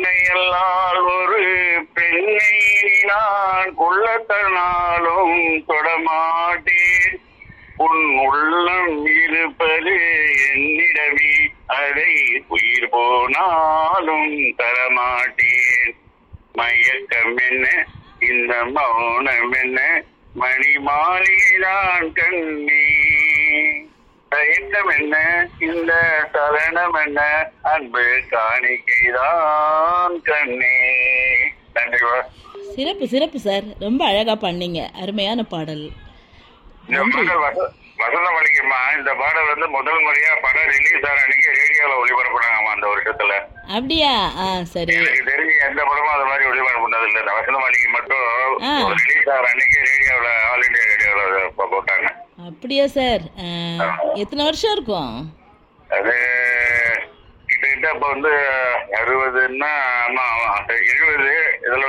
உன்னை எல்லால் ஒரு பெண்ணை நான் கொள்ளத்தனாலும் தொடமாட்டேன் உன் உள்ளம் இருப்பது என்னிடமே அதை உயிர் போனாலும் தரமாட்டேன் மயக்கம் என்ன இந்த மௌனம் என்ன மணி மாளிகைதான் கண்ணே தயக்கம் என்ன இந்த சலனம் என்ன அன்பு காணிக்கைதான் கண்ணே நன்றிவா சிறப்பு சிறப்பு சார் ரொம்ப அழகா பண்ணீங்க அருமையான பாடல் இந்த பாடல் வச- வசந்த மணிக்குமா இந்த பாடல் வந்து முதல் முறையா படம் ரிலீஸ் ஆன அன்னைக்கு ரேடியோல ஒளிபரப்புனாங்கம்மா அந்த வருஷத்துல அப்படியா ஆ சரி எனக்கு தெரிஞ்சு எந்த படமும் அது மாதிரி ஒளிபரப்புனது இல்ல இந்த வசந்த மணிக்கு மட்டும் ஆ. ரிலீஸ் ஆகிற அன்னைக்கு ரேடியோல ஆல் இந்தியா ரேடியோல போட்டாங்க அப்படியா சார் ஆ, எத்தனை வருஷம் இருக்கும் அது கிட்டத்தட்ட அப்ப வந்து அறுபதுன்னா ஆமா ஆமா எழுபது